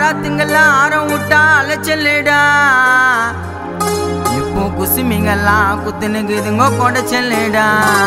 ஆறாத்துங்கெல்லாம் ஆரம் விட்டா அலைச்சல்லுடா இப்போ குசுமிங்கெல்லாம் குத்துனுக்குதுங்க கொடைச்சல்லுடா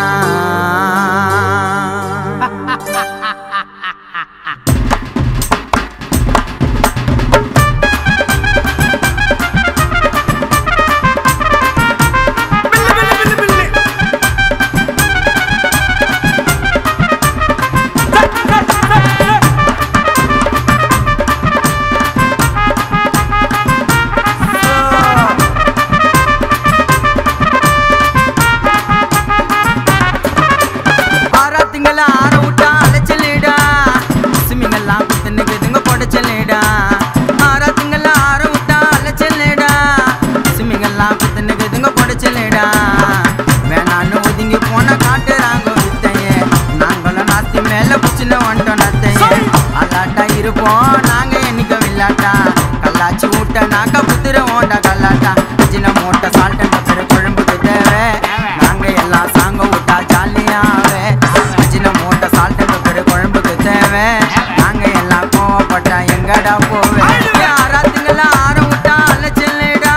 ஆறாத்துங்கள ஆற விட்டா அலைச்சல்லுடா குசுமிங்கெல்லாம் குத்துனுக்குதுங்க கொடைச்சல்லுடா ஆறாத்துங்கள ஆற விட்டா அலைச்சல்லுடா குசுமிங்கெல்லாம் குத்துனுக்குதுங்க கொடைச்சல்லுடா வேணான்னு ஒதுங்கி போன காட்டுறாங்க வித்தையே நாங்களும் நாத்தி மேல புச்சின வந்துட்டோம் நத்தையே அல்லாட்டா இருப்போம் நாங்க என்னைக்க வில்லாட்டா கல்லாச்சி விட்ட நாக்க புத்திர ஓட்ட கல்லாட்டா சின்ன மூட்டை சால்ட் பெரு குழம்புக்கு தேவை நாங்க எல்லாம் சாங்க விட்டா ஜாலியாவே சின்ன மூட்டை சால்ட் பெரு குழம்புக்கு தேவை நாங்க எல்லாம் கோவப்பட்டா எங்கடா போவே ஆறாத்துங்களா ஆற விட்டா அலைச்சல்லுடா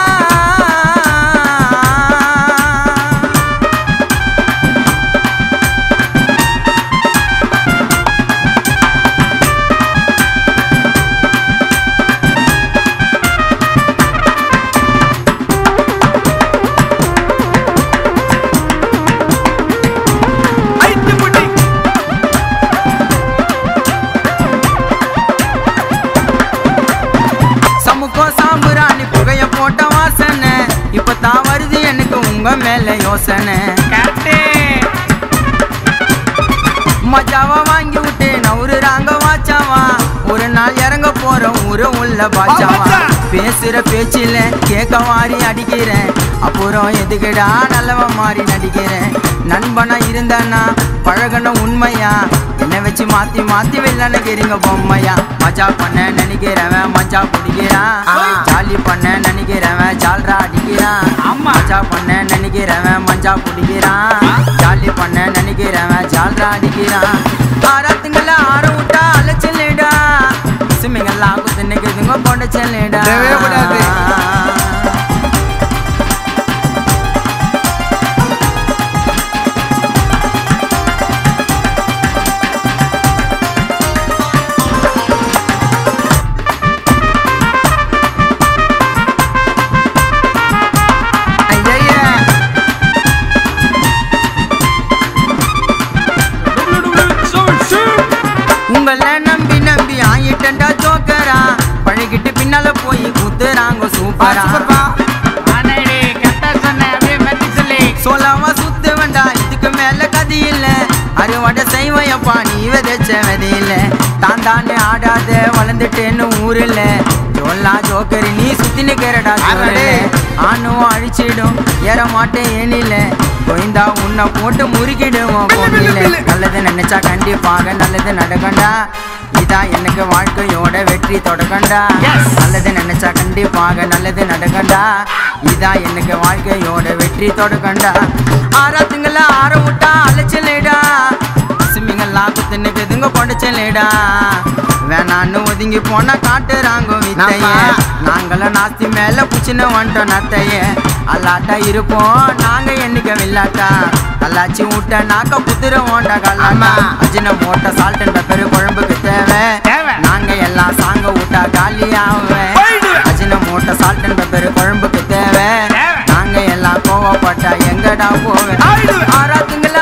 சமுக்கோ சாம்புராணி புகைய போட்ட வாசனை இப்ப தான் வருது எனக்கு உங்க மேல யோசனை மச்சாவா வாங்கி விட்டு நவுறுறாங்க வாச்சாவா ஒரு நாள் இறங்க போறோம் ஊரு உள்ள பாச்சாவா பேசுற பேச்சில கேட்க வாரி அடிக்கிறேன் அப்புறம் எதுக்குடா நல்லவ மாறி நடிக்கிறேன் நண்பனா இருந்தானா பழகணும் உண்மையா என்னை வச்சு மாத்தி மாத்தி வில்லனுக்கிறீங்க பொம்மையா மஜா பண்ண நினைக்கிறவன் மஜா பிடிக்கிறான் ஜாலி பண்ண நினைக்கிறவன் ஜால்ரா அடிக்கிறான் மஜா பண்ண நினைக்கிறவன் மஞ்சா பிடிக்கிறான் ஜாலி பண்ண நினைக்கிறவன் ஜால்ரா அடிக்கிறான் ஆறாத்துங்கள ஆற விட்டா அலைச்சல்லுடா சுமிங்கெல்லாம் குத்து நிற்குதுங்க கொண்ட செல்லுடா தேவையே கூடாது. ஐயையே. உங்களை நம்பி நம்பி ஆயிட்டா ஜோக்கரா பழகிட்டு பின்னால போய் குத்துறாங்க சூப்பரா சோலாவா சுத்து வேண்டாம் இதுக்கு மேல கதி இல்ல அறுவடை செய்வையப்பா நீ விதைச்ச விதையில தான் தானே ஆடாத வளர்ந்துட்டேன்னு ஊருல ஜோல்லா ஜோக்கரி நீ சுத்தி நிக்கிறடா ஜோரே ஆணும் அழிச்சிடும் ஏற மாட்டேன் ஏனில கோயந்தா உன்னை போட்டு முறுக்கிடுவோம் பொண்ணில நல்லது நினைச்சா கண்டிப்பாக நல்லது நடக்கண்டா இதான் எனக்கு வாழ்க்கையோட வெற்றி தொடக்கண்டா நல்லது நினைச்சா கண்டிப்பாக நல்லது நடக்கண்டா இதான் எனக்கு வாழ்க்கையோட வெற்றி தொடக்கண்டா ஆறாத்துங்கள ஆற விட்டா அலைச்சலேடா சிம்மிங்கெல்லாம் குத்துனுக்குதுங்க கொடைச்சலேடா வேணான்னு ஒதுங்கி போனா காட்டுறாங்க வித்தைய நாங்களும் நாஸ்தி மேல புச்சின வந்துட்டோம் நத்தைய அல்லாட்டா இருப்போம் நாங்க என்னைக்க வில்லாட்டா கல்லாச்சி விட்ட நாக்க புத்திர ஓண்ட கல்லாமா அஜின மூட்டை சால்ட் அண்ட் பெப்பர் குழம்புக்கு தேவை நாங்க எல்லாம் சாங்க விட்டா காலியாவேன் அஜின மூட்டை சால்ட் அண்ட் பெப்பர் குழம்புக்கு தேவை நாங்க எல்லாம் கோவப்பட்டா எங்கடா போவேன் ஆறாத்துங்கள